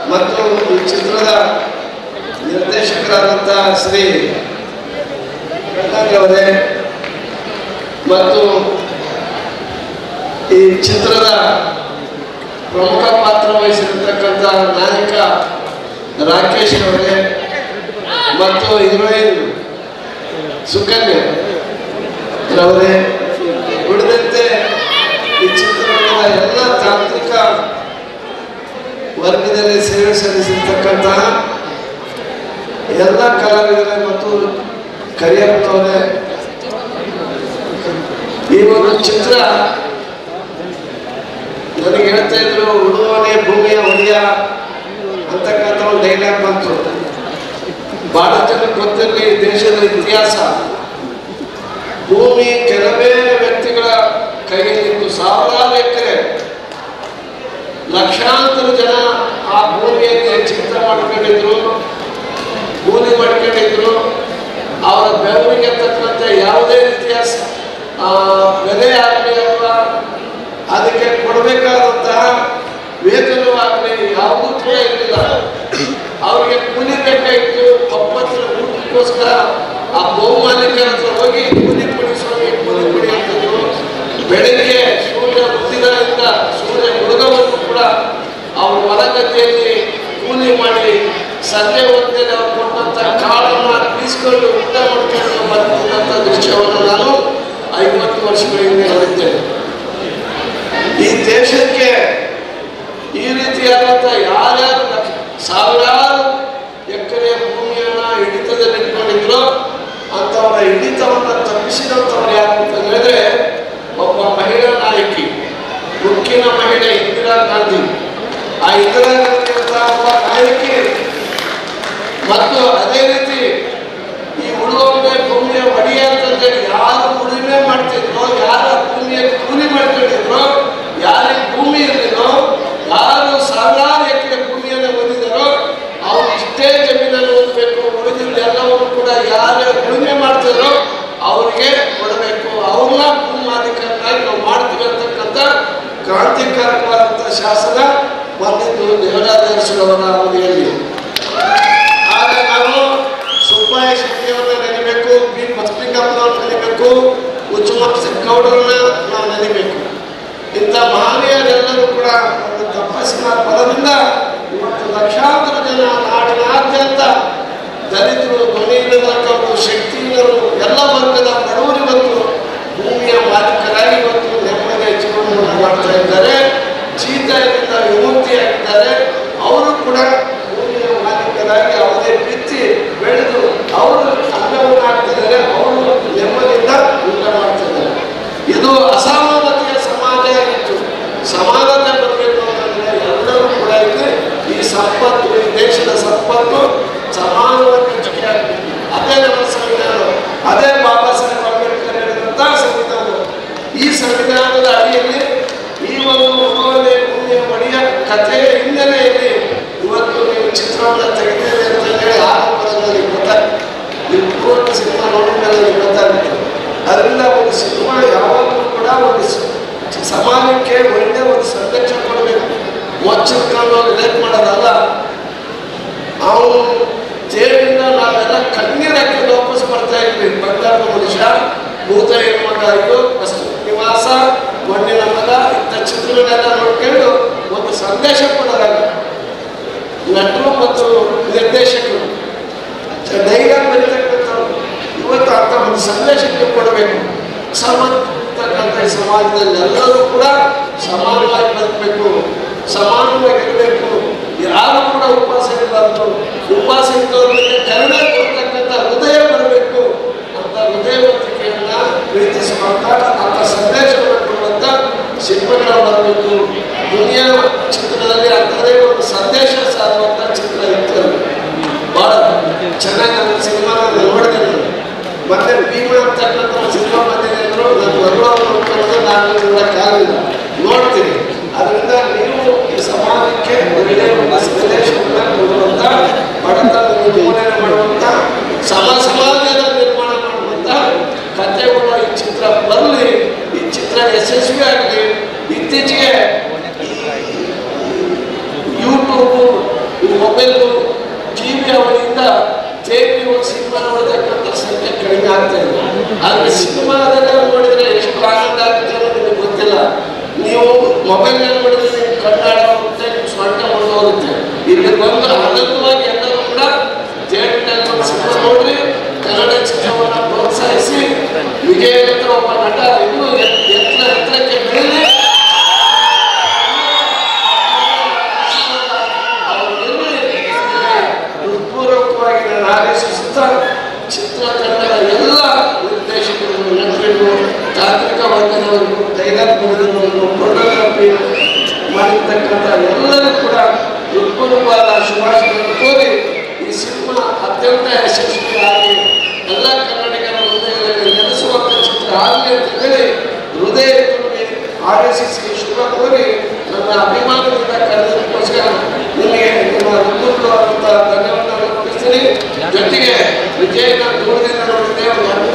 ಮತ್ತು ಈ ಚಿತ್ರದ ನಿರ್ದೇಶಕರಾದಂಥ ಶ್ರೀ ಕಣ್ಣಾಗಿ ಅವರೇ ಮತ್ತು ಈ ಚಿತ್ರದ ಪ್ರಮುಖ ಪಾತ್ರ ವಹಿಸಿರ್ತಕ್ಕಂಥ ನಾಯಕ ರಾಕೇಶ್ ಅವರೇ ಮತ್ತು ಹೀರೋಯಿನ್ ಸುಕನ್ಯಾ ಅವರೇ ಉಳಿದಂತೆ ಈ ಚಿತ್ರರಂಗದ ಎಲ್ಲ ತಾಂತ್ರಿಕ ವರ್ಗದಲ್ಲಿ ಸೇವೆ ಸಲ್ಲಿಸಿರ್ತಕ್ಕಂತಹ ಎಲ್ಲ ಕಲಾವಿದರೇ ಮತ್ತು ಕರಿಯಪ್ಪನವರೇ ಈ ಒಂದು ಚಿತ್ರ ನನಗೆ ಹೇಳ್ತಾ ಇದ್ರು ಉಳುವನೆ ಭೂಮಿಯ ಒಡೆಯ ಅಂತಕ್ಕಂಥ ಒಂದು ಡೈಲಾಗ್ ಬಂತು ಬಹಳ ಜನಕ್ಕೆ ಗೊತ್ತಿರಲಿ ಈ ದೇಶದ ಇತಿಹಾಸ ಭೂಮಿ ಕೆಲವೇ ವ್ಯಕ್ತಿಗಳ ಕೈಯಲ್ಲಿತ್ತು ಸಾವಿರಾರು ಎಕರೆ ಲಕ್ಷಾಂತರ ಜನ ಆ ಭೂಮಿಯಲ್ಲಿ ಚಿತ್ರ ಮಾಡ್ಕೊಂಡಿದ್ರು ಕೂಲಿ ಮಾಡ್ಕೊಂಡಿದ್ರು ಅವರ ಬೆವರಿಗೆ ತಕ್ಕಂತೆ ಯಾವುದೇ ರೀತಿಯ ಸ- ಆ, ಬೆಲೆ ಆಗಲಿ ಅಥವಾ ಅದಕ್ಕೆ ಕೊಡಬೇಕಾದಂತಹ ವೇತನವಾಗಲಿ ಯಾವುದೂ ಕೂಡ ಇರಲಿಲ್ಲ ಅವ್ರಿಗೆ ಕೂಲಿ ಬೇಕಾಗಿತ್ತು ಒಪ್ಪತ್ತಿನ ಊಟಕ್ಕೋಸ್ಕರ ಆ ಬಹುಮಾಲಿಕರ ಹತ್ರ ಹೋಗಿ ಕೂಲಿ ಕೊಡಿ ಸ್ವಾಮಿ ಕೂಲಿ ಕೊಡಿ ಅಂತಿದ್ರು ಬೆಳಗ್ಗೆ ಸೂರ್ಯ ಉದ್ದಿನದಿಂದ ಸೂರ್ಯ ಮುಳುಗವನ್ನು ಕೂಡ ಅವ್ರ ಹೊಲಗದ್ದೆಯಲ್ಲಿ ಕೂಲಿ ಮಾಡಿ ಸಂಜೆ ಹೊತ್ತಲ್ಲಿ ಅವ್ರು ಕೊಟ್ಟಂತ ಕಾಳನ್ನ ಬೀಸ್ಕೊಂಡು ಊಟ ಮಾಡ್ಕೊಂಡು ಬರ್ತಿದ್ದಂಥ ದೃಶ್ಯವನ್ನು ನಾನು ಐವತ್ತು ವರ್ಷಗಳ ಹಿಂದೆ ನೋಡಿದ್ದೇನೆ ಈ ದೇಶಕ್ಕೆ ಈ ರೀತಿಯಾದಂಥ ಯಾರ್ಯಾರು ಲಕ್ಷ- ಸಾವಿರಾರು ಎಕರೆ ಭೂಮಿಯನ್ನ ಹಿಡಿತದಲ್ಲಿ ಇಟ್ಕೊಂಡಿದ್ರು ಅಂತವರ ಹಿಡಿತವನ್ನ ತಪ್ಪಿಸಿದಂಥವ್ರು ಯಾರು ಅಂತ ಹೇಳಿದ್ರೆ ಒಬ್ಬ ಮಹಿಳಾ ನಾಯಕಿ ಮುಖ್ಯನ ಮಹಿಳೆ ಇಂದಿರಾ ಗಾಂಧಿ ಆ ಇಂದಿರಾ ಗಾಂಧಿ ಅಂತ ಒಬ್ಬ ನಾಯಕಿ ಮತ್ತು ಅದೇ ರೀತಿ ಈ ಉಳುವೊಮ್ಮೆ ಭೂಮಿಯ ಒಡೆಯ ಅಂತಂದೇಳಿ ಯಾರು ಉಳುಮೆ ಮಾಡ್ತಿದ್ರೋ ಯಾರ ಭೂಮಿಯ ಕೂಲಿ ಮಾಡ್ಕೊಂಡಿದ್ರೋ ಯಾರಿಗೆ ಭೂಮಿ ಇರಲಿಲ್ಲೋ ಯಾರು ಸಾವಿರಾರು ಎಕರೆ ಭೂಮಿಯನ್ನು ಹೊಂದಿದರೋ ಅವ್ರು ಇಷ್ಟೇ ಜಮೀನನ್ನು ಹೊಂದಬೇಕು ಉಳಿದಿದ್ದ ಎಲ್ಲವನ್ನು ಕೂಡ ಯಾರು ಉಳುಮೆ ಮಾಡ್ತಿದ್ರೋ ಅವ್ರಿಗೆ ಕೊಡಬೇಕು ಅವ್ರನ್ನ ಭೂಮಿ ಮಾಲೀಕರನ್ನಾಗಿ ನಾವು ಮಾಡ್ತೀವಿ ಅಂತಕ್ಕಂಥ ಕ್ರಾಂತಿಕಾರಕವಾದಂಥ ಶಾಸನ ಬಂದಿದ್ದು ದೇವರಾಜರವರ ಅವಧಿಯಲ್ಲಿ ಆಗ ನಾವು ಸುಬ್ಬಯ್ಯ ಶೆಟ್ಟಿಯವರನ್ನ ನೆನೆಬೇಕು ಬಿ ಬಸಲಿಂಗಪ್ಪನವ್ರನ್ನ ನೆನೆಬೇಕು ಉಚ್ಚುಮ ಗೌಡರನ್ನ ನಾವು ನೆನೆಬೇಕು ಇಂಥ ಮಹನೀಯರೆಲ್ಲರೂ ಕೂಡ ಒಂದು ತಪಸ್ಸಿನ ಫಲದಿಂದ ಇವತ್ತು ಲಕ್ಷಾಂತರ ಜನ ನಾಡಿನಾದ್ಯಂತ ದಲಿತರು ಧ್ವನಿ ಇಲ್ಲದಕ್ಕವರು ಶಕ್ತಿಹೀನರು ಎಲ್ಲ ವರ್ಗದ ಬಡವರು ಇವತ್ತು ಭೂಮಿಯ ಮಾಲೀಕರಾಗಿ ಇವತ್ತು ನೆಮ್ಮದಿಯ ಜೀವನವನ್ನು ಮಾಡ್ತಾ ಇದ್ದಾರೆ ಚೀತಾಯದಿಂದ ವಿಮುಕ್ತಿಯಾಗಿದ್ದಾರೆ ಅವರು ಕೂಡ ಭೂಮಿಯ ಮಾಲೀಕರಾಗಿ ಯಾವುದೇ ಬಿತ್ತಿ ಬೆಳೆದು ಅವರು ಅನ್ನವನ್ನು ಹಾಕ್ತಿದ್ದಾರೆ ಅವರು ನೆಮ್ಮದಿಯಿಂದ ಊಟ ಮಾಡ್ತಿದ್ದಾರೆ ಇದು ಅಸಮಾನತೆಯ ಸಮಾಜ ಆಗಿತ್ತು ಸಮಾನತೆ ಬರಬೇಕು ಅಂತಂದ್ರೆ ಎಲ್ಲರೂ ಕೂಡ ಇಲ್ಲಿ ಈ ಸಂಪತ್ತು ಈ ದೇಶದ ಸಂಪತ್ತು ಸಮಾನವಾಗಿ ಹಂಚಿಕೆ ಆಗಬೇಕು ಅದೇ ನಮ್ಮ ಸಂವಿಧಾನ ಅದೇ ಬಾಬಾ ಸಾಹೇಬ್ ಅಂಬೇಡ್ಕರ್ ಹೇಳಿದಂಥ ಸಂವಿಧಾನ ಈ ಸಂವಿಧಾನದ ಅಡಿಯಲ್ಲಿ ಈ ಒಂದು ಉಡುಗೊರೆ ಭೂಮಿಯ ಒಡೆಯ ಕಥೆಯ ಹಿನ್ನೆಲೆಯಲ್ಲಿ ಇವತ್ತು ನೀವು ಚಿತ್ರವನ್ನು ತೆಗೆದಿದೆ ಅಂತ ಹೇಳಿ ಆರಂಭದಲ್ಲಿ ಗೊತ್ತಾಗ್ತದೆ ನೀವು ಪೂರ್ವ ಸಿನಿಮಾ ನೋಡಿದ ಮೇಲೆ ನಿಮ್ಗೆ ಗೊತ್ತಾಗುತ್ತೆ ಅದರಿಂದ ಒಂದು ಸಿನಿಮಾ ಯಾವಾಗಲೂ ಕೂಡ ಒಂದು ಸ- ಸಮಾಜಕ್ಕೆ ಒಳ್ಳೆ ಒಂದು ಸಂದೇಶ ಕೊಡಬೇಕು ಮೊಚ್ಚಿಟ್ಕೊಂಡು ರಿಲೇಟ್ ಮಾಡೋದಲ್ಲ ಅವನು ಜೈಲಿಂದ ನಾವೆಲ್ಲ ಕಣ್ಣೀರು ಹಾಕಿ ವಾಪಸ್ ಬರ್ತಾ ಇದ್ವಿ ಬಂಗಾರದ ಮನುಷ್ಯ ಭೂತ ಹೆಣ್ಮಗ ಇದು ವಸ್ತು ನಿವಾಸ ಮಣ್ಣಿನ ಮಗ ಇಂಥ ಚಿತ್ರಗಳನ್ನೆಲ್ಲ ನೋಡ್ಕೊಂಡು ಒಂದು ಸಂದೇಶ ಕೊಡೋದಾಗ ನಟರು ಮತ್ತು ನಿರ್ದೇಶಕರು ಡೈಲಾಗ್ ಬರೀತಕ್ಕಂಥವ್ರು ಇವತ್ತು ಅಂತ ಒಂದು ಸಂದೇಶಕ್ಕೆ ಕೊಡಬೇಕು ಸಮತಕ್ಕಂಥ ಈ ಸಮಾಜದಲ್ಲಿ ಎಲ್ಲರೂ ಕೂಡ ಸಮಾನವಾಗಿ ಬದುಕಬೇಕು ಸಮಾನವಾಗಿ ಇರಬೇಕು ಯಾರು ಕೂಡ ಉಪವಾಸ ಇರಬಾರ್ದು ಉಪವಾಸ ಇದ್ದವ್ರಿಗೆ ಕರುಣೆ ಕೊಡ್ತಕ್ಕಂಥ ಹೃದಯ ಬರಬೇಕು ಅಂತ ಹೃದಯವಂತಿಕೆಯನ್ನ ಪ್ರೀತಿಸುವಂತ ಅಂತ ಸಂದೇಶವನ್ನು ಕೊಡುವಂತ ಶಿಲ್ಪಗಳು ಬರಬೇಕು ದುನಿಯಾ ಚಿತ್ರದಲ್ಲಿ ಅಂಥದೇ ಒಂದು ಸಂದೇಶ ಸಾರುವಂತ ಚಿತ್ರ ಇತ್ತು ಬಹಳ ಚೆನ್ನಾಗಿ ನನ್ನ ಸಿನಿಮಾ ನೋಡಿದೆ ನಾನು ಮತ್ತೆ ಭೀಮ ಅಂತಕ್ಕಂಥ ಒಂದು ಸಿನಿಮಾ ಬಂದಿದೆ ಅಂದ್ರು ನನ್ನ ಮಗಳು ನೋಡ್ಕೊಳ್ಳೋದು ನಾನು ನೋಡಕ್ಕಾಗಲಿಲ್ಲ ನೋಡ್ತೀನಿ ಅದರಿಂದ ನೀವು ಈ ಸಮಾಜಕ್ಕೆ ಒಳ್ಳೆ ಒಂದು ಸಂದೇಶವನ್ನ ಕೊಡುವಂತ ಬಡತನ ನಿರ್ಮೂಲನೆ ಮಾಡುವಂತ ಸಮ ಸಮಾಜದ ನಿರ್ಮಾಣ ಮಾಡುವಂತ ಕಥೆಗಳ ಈ ಚಿತ್ರ ಬರಲಿ ಈ ಚಿತ್ರ ಯಶಸ್ವಿ ಆಗಲಿ ಇತ್ತೀಚೆಗೆ ಈ ಯೂಟ್ಯೂಬ್ ಮೊಬೈಲು ಟಿ ವಿ ಅವರಿಂದ ಥಿಯೇಟ್ರಿಗೆ ಹೋಗಿ ಸಿನಿಮಾ ನೋಡತಕ್ಕಂಥ ಸಂಖ್ಯೆ ಕಡಿಮೆ ಆಗ್ತಾ ಇದೆ ಆದರೆ ಸಿನಿಮಾದಲ್ಲಿ ನೋಡಿದ್ರೆ ಎಷ್ಟು ಆನಂದ ಆಗುತ್ತೆ ಅನ್ನೋದು ನಿಮಗೆ ಗೊತ್ತಿಲ್ಲ ನೀವು ಮೊಬೈಲ್ನಲ್ಲಿ ನೋಡಿದ್ರೆ ನಿಮ್ಗೆ ಕನ್ನಡ ಹೋಗುತ್ತೆ ನಿಮ್ಮ ಸೊಂಟ ಹೋಗುತ್ತೆ ಇಲ್ಲಿ ಬಂದು ಆನಂದವಾಗಿ ಎಲ್ಲರೂ ಕೂಡ ಥಿಯೇಟ್ರ್ನಲ್ಲಿ ಒಂದು ಸಿನಿಮಾ ನೋಡ್ರಿ ಕನ್ನಡ ಚಿತ್ರವನ್ನು ಪ್ರೋತ್ಸಾಹಿಸಿ ವಿಜಯೇಂದ್ರ ಒಬ್ಬ ನಟ ಇನ್ನೂ ಎತ್- ಎತ್ತರ ಎತ್ತರಕ್ಕೆ ಬೆಳೀಲಿ ಹೃತ್ಪೂರ್ವಕವಾಗಿ ನಾನು ಆದೇಶಿಸುತ್ತಾ ಚಿತ್ರತಂಡದ ಎಲ್ಲ ನಿರ್ದೇಶಕರು ನಟರಿಗೂ ತಾಂತ್ರಿಕ ವರ್ಗದವರಿಗೂ ಡೈಲಾಗ್ ಬರೆದವರಿಗೂ ಫೋಟೋಗ್ರಫಿ ಮಾಡಿರ್ತಕ್ಕಂಥ ಎಲ್ಲರೂ ಕೂಡ ಹೃತ್ಪೂರ್ವವಾದ ಶುಭಾಶಯಗಳನ್ನು ಕೋರಿ ಈ ಸಿನಿಮಾ ಅತ್ಯಂತ ಯಶಸ್ವಿಯಾಗಿ ಎಲ್ಲ ಕನ್ನಡಿಗರ ಹೃದಯದಲ್ಲಿ ನೆಲೆಸುವಂಥ ಚಿತ್ರ ಆಗಲಿ ಅಂತ ಹೇಳಿ ಹೃದಯ ತುಂಬಿ ಆದೇಶಿಸಿ ಶುಭ ಕೋರಿ ನನ್ನ ಅಭಿಮಾನದಿಂದ ಕರೆದಕ್ಕೋಸ್ಕರ ನಿಮಗೆ ನಿಮ್ಮ ಹೃತ್ಪೂರ್ವವಾದಂಥ ಧನ್ಯವಾದ ಅರ್ಪಿಸ್ತೀನಿ ಜೊತೆಗೆ ವಿಜಯನ ದೂರದಿಂದ ನೋಡಿದ್ದೆ ಒಂದು